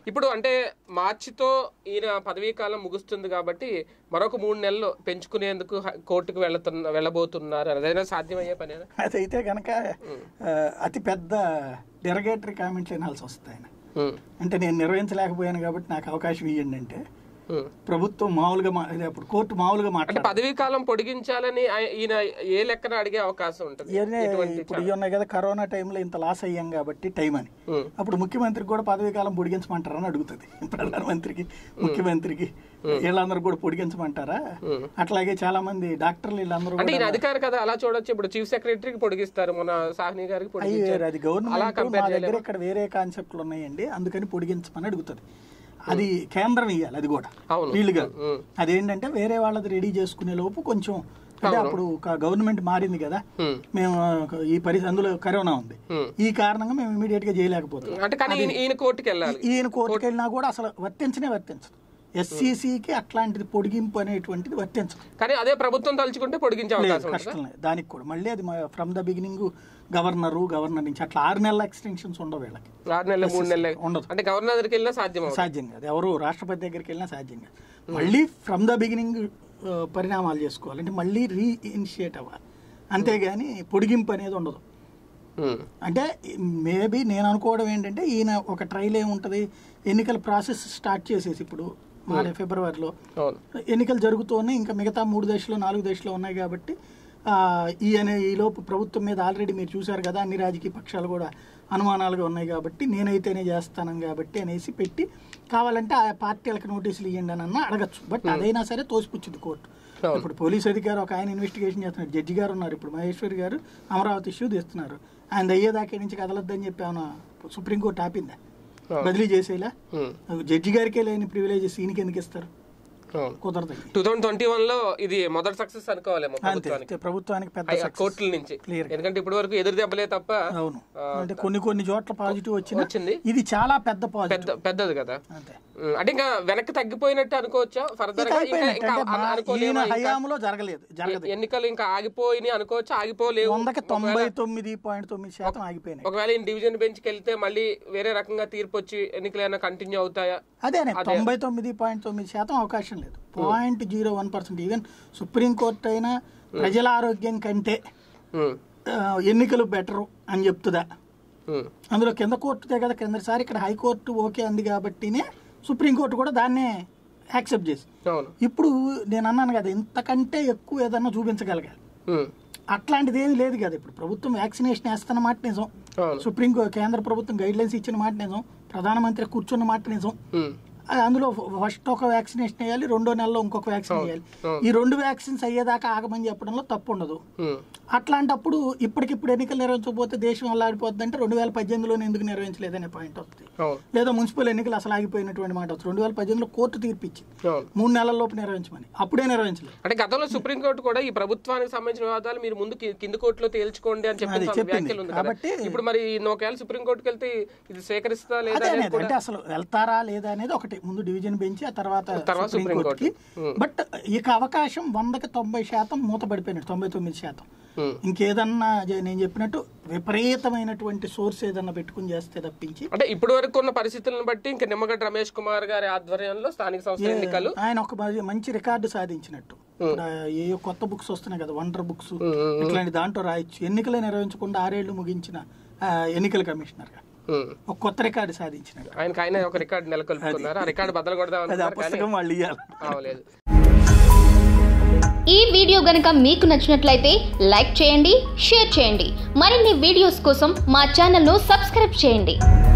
ఇప్పుడు అంటే మార్చితో ఈయన పదవీ కాలం ముగుస్తుంది కాబట్టి మరొక మూడు నెలలు పెంచుకునేందుకు హ- కోర్టుకు వెళ్తున్న వెళ్ళబోతున్నారు అదైనా సాధ్యమయ్యే పనేనా అదైతే కనుక ఆ, అతి పెద్ద డెరగేటరీ కామెంట్లు వినాల్సి వస్తాయి ఆయన ఉమ్, అంటే నేను నిర్వహించలేకపోయాను కాబట్టి నాకు అవకాశం ఇవ్వండి అంటే ఉమ్. ప్రభుత్వం మామూలుగా మా- అదే అప్పుడు కోర్టు మామూలుగా అంటే మాట్లాడు పదవీ కాలం పొడిగించాలని ఆయ- ఈయన ఏ లెక్కన అడిగే అవకాశం ఉంటుంది ఇవన్నీ ఎటువంటి ఇప్పుడు ఇవి ఉన్నాయి కదా కరోనా టైంలో ఇంత లాస్ అయ్యాం కాబట్టి టైం అని ఉమ్, అప్పుడు ముఖ్యమంత్రికి కూడా పదవీ కాలం పొడిగించమంటారని అడుగుతుంది ప్రధానమంత్రికి ముఖ్యమంత్రికి వీళ్ళందరూ కూడా పొడిగించమంటారా ఉమ్. అట్లాగే చాలా మంది డాక్టర్లు వీళ్ళందరూ అంటే కూడా ఈయన అధికారి కదా అలా చూడొచ్చు ఇప్పుడు చీఫ్ సెక్రటరీకి పొడిగిస్తారు మన సాహ్ని గారికి అయ్యి పొడిగించారు వేరు అది అలా గవర్నమెంట్ కంపేర్ మా దగ్గర ఇక్కడ వేరే కాన్సెప్ట్లు ఉన్నాయండి అందుకని పొడిగించమని అడుగుతుంది అది కేంద్రం ఇవ్వాలి అది కూడా అవును. వీళ్ళుగా ఉమ్. అదేంటంటే వేరే వాళ్ళది రెడీ చేసుకునే లోపు కొంచెం అంటే అప్పుడు గవర్నమెంట్ మారింది కదా ఉమ్, మేము ఈ పరిస్థితి అందులో కరోనా ఉంది ఉమ్. ఈ కారణంగా మేము ఇమీడియట్ గా చేయలేకపోతున్నాం అంటే కానీ ఈయన- ఈయన కోర్టుకి వెళ్ళాలి ఈయన కోర్టుకు వెళ్ళినా కూడా అసలు వర్తించనే వర్తించదు ఎస్సీసీకి అట్లాంటిది పొడిగింపు అనేటువంటిది వర్తించదు కానీ అదే ప్రభుత్వం తలుచుకుంటే పొడిగించే అవకాశం ఉంటుంది కష్టం లేదు దానికి కూడా మళ్ళీ అది from the beginning governor governor నుంచి అట్లా ఆరు నెలల ఎక్స్టెన్షన్స్ ఉండవు వీళ్ళకి ఆరు నెలలు మూడు నెలలు ఉండదు అంటే గవర్నర్ దగ్గరికి వెళ్ళినా సాధ్యం అవుతుంది. సాధ్యం కాదు ఎవరు రాష్ట్రపతి దగ్గరికి వెళ్ళినా సాధ్యం కాదు మళ్ళీ ఫ్రమ్ ద బిగినింగ్ పరిణామాలు చేసుకోవాలి అంటే మళ్ళీ రీఇనిషియేట్ అవ్వాలి అంతేగాని పొడిగింపు అనేది ఉండదు ఉమ్, అంటే మేబీ నేను అనుకోవడం ఏంటంటే ఈయన ఒక ట్రైల్ ఏముంటుంది ఎన్నికల ప్రాసెస్ స్టార్ట్ చేసేసి ఇప్పుడు మార్చి ఫిబ్రవరిలో అవును ఎన్నికలు జరుగుతూనే ఇంకా మిగతా మూడు దశలు నాలుగు దశలు ఉన్నాయి కాబట్టి ఆ, ఈయన ఈలోపు ప్రభుత్వం మీద ఆల్రెడీ మీరు చూశారు కదా అన్ని రాజకీయ పక్షాలు కూడా అనుమానాలుగా ఉన్నాయి కాబట్టి నేనైతేనే చేస్తాను కాబట్టి అనేసి పెట్టి కావాలంటే ఆ పార్టీలకు నోటీసులు ఇవ్వండి అని అన్నా అడగచ్చు బట్ అదైనా సరే తోసిపుచ్చింది కోర్టు అవును. ఇప్పుడు పోలీస్ అధికారి ఒక ఆయన ఇన్వెస్టిగేషన్ చేస్తున్నారు జడ్జి గారు ఉన్నారు ఇప్పుడు మహేశ్వరి గారు అమరావతి ఇష్యూ తీస్తున్నారు ఆయన అయ్యేదాకా నుంచి కదలొద్దని చెప్పి ఏమైనా సుప్రీంకోర్టు ఆపిందా అవును. బదిలీ చేసేలా ఉమ్, జడ్జి గారికే లేని ప్రివిలేజెస్ ఈయనకి ఎందుకు ఇస్తారు అవును కుదరదు టూ థౌసండ్ ట్వంటీ వన్ లో ఇది మొదటి సక్సెస్ అనుకోవాలేమో అంతే ప్రభుత్వానికి ప్రభుత్వానికి పెద్ద అయ్య, success. కోర్టుల నుంచి Clear. ఎందుకంటే ఇప్పటి వరకు ఎదురు దెబ్బలే తప్ప అవును అంటే కొన్ని కొన్ని చోట్ల పాజిటివ్ వచ్చిన వచ్చింది ఇది చాలా పెద్ద పాజిటివ్ పెద్ద పెద్దది కదా అంతే ఉమ్, అంటే ఇంకా వెనక్కి తగ్గిపోయినట్టు అనుకోవచ్చా ఫర్దర్ గా ఇంకా అయిపోయినట్టు. ఇంకా అంటే మా- ఈయన అనుకోలేమా ఇంకా? హయాంలో జరగలేదు జరగదు ఎన్నికలు ఇంకా ఆగిపోయినాయి అనుకోవచ్చు ఆగిపోలేవు వందకి తొంభై తొమ్మిది పాయింట్ తొమ్మిది శాతం ఆగిపోయినాయి ఒకవేళ ఈ డివిజన్ బెంచ్ కి వెళ్తే మళ్ళీ వేరే రకంగా తీర్పు వచ్చి ఎన్నికలు ఏమైనా కంటిన్యూ అవుతాయా అదేనే తొంభై తొమ్మిది పాయింట్ తొమ్మిది శాతం అవకాశం లేదు point zero one percent even supreme court అయినా ప్రజల ఆరోగ్యం కంటే ఉమ్, ఆ, ఎన్నికలు బెటరు అని చెప్తుందా ఉమ్, అందులో కింద కోర్టుదే కదా కిందసారి ఇక్కడ హైకోర్టు ఓకే అంది కాబట్టినే సుప్రీంకోర్టు కూడా దాన్నే యాక్సెప్ట్ చేసి అవును ఇప్పుడు నేను అన్నాను కదా ఇంతకంటే ఎక్కువ ఏదన్నా చూపించగలగాలి ఉమ్, అట్లాంటిది ఏమీ లేదు కదా ఇప్పుడు ప్రభుత్వం వ్యాక్సినేషన్ వేస్తున్న మాట నిజం అవును సుప్రీం కో- కేంద్ర ప్రభుత్వం గైడ్ లైన్స్ ఇచ్చిన మాట నిజం ప్రధానమంత్రి కూర్చున్న మాట నిజం ఉమ్, ఆ, అందులో ఫస్ట్ ఒక వ్యాక్సినేషన్ వేయాలి రెండో నెలలో ఇంకొక వ్యాక్సిన్ వేయాలి అవును. ఈ రెండు వ్యాక్సిన్స్ అయ్యేదాకా ఆగమని చెప్పడంలో తప్పు ఉండదు ఉమ్, అట్లాంటప్పుడు ఇప్పటికిప్పుడు ఎన్నికలు నిర్వహించకపోతే దేశం అల్లాడిపోద్ది అంటే రెండు వేల పద్దెనిమిదిలోనే ఎందుకు నిర్వహించలేదనే పాయింట్ వస్తుంది అవును లేదా మున్సిపల్ ఎన్నికలు అసలు ఆగిపోయినటువంటి మాట వస్తుంది రెండు వేల పద్దెనిమిదిలో కోర్టు తీర్పిచ్చింది అవును మూడు నెలల లోపు నిర్వహించమని అప్పుడే నిర్వహించలేదు అంటే గతంలో సుప్రీంకోర్టు కూడా ఈ ప్రభుత్వానికి సంబంధించిన వివాదాలు మీరు ముందు కి- కింది కోర్టులో తేల్చుకోండి అని చెప్పిన అది some చెప్పింది. వ్యాఖ్యలు ఉంది కదా కాబట్టి- ఇప్పుడు మరి ఒకవేళ సుప్రీంకోర్టుకి వెళ్తే ఇది స్వీకరిస్తా లేదా అదే అనేది అనేది అంటే అసలు వెళ్తారా లేదా అనేది ఒకటి ముందు డివిజన్ బెంచ్ ఆ తర్వాత తర్వాత సుప్రీం కోర్టుకి సుప్రీం బట్ ఇక అవకాశం వందకి తొంభై శాతం మూతపడిపోయినట్టు తొంభై తొమ్మిది శాతం ఉమ్. ఇంకేదన్నా జ- నేను చెప్పినట్టు విపరీతమైనటువంటి సోర్స్ ఏదన్నా పెట్టుకుని చేస్తే తప్పించి అంటే ఇప్పటి వరకు ఉన్న పరిస్థితులను బట్టి ఇంకా నిమ్మగడ్డ రమేష్ కుమార్ గారి ఆధ్వర్యంలో స్థానిక సంస్థల ఎన్నికలు ఆయన ఒక మంచి- మంచి రికార్డు సాధించినట్టు ఇప్పుడు ఏ కొత్త బుక్స్ వస్తున్నాయి కదా వండర్ బుక్స్ ఉమ్, ఉమ్, ఇట్లాంటి దాంట్లో రాయొచ్చు ఎన్నికలే నిర్వహించకుండా ఆరేళ్లు ముగించిన ఆ, ఎన్నికల కమిషనర్ గా ఉమ్. ఒక కొత్త రికార్డు సాధించినట్టు ఆయనకి ఆయన ఒక రికార్డు నెలకొల్పుతున్నారు ఆ రికార్డు బద్దలు కొడదాం అది ఆ అనుకున్నారు కానీ పుస్తకం వాళ్ళు ఇవ్వాలి అవలేదు ఈ వీడియో గనుక మీకు నచ్చినట్లయితే లైక్ చేయండి షేర్ చేయండి మరిన్ని వీడియోస్ కోసం మా ఛానల్ను సబ్స్క్రైబ్ చేయండి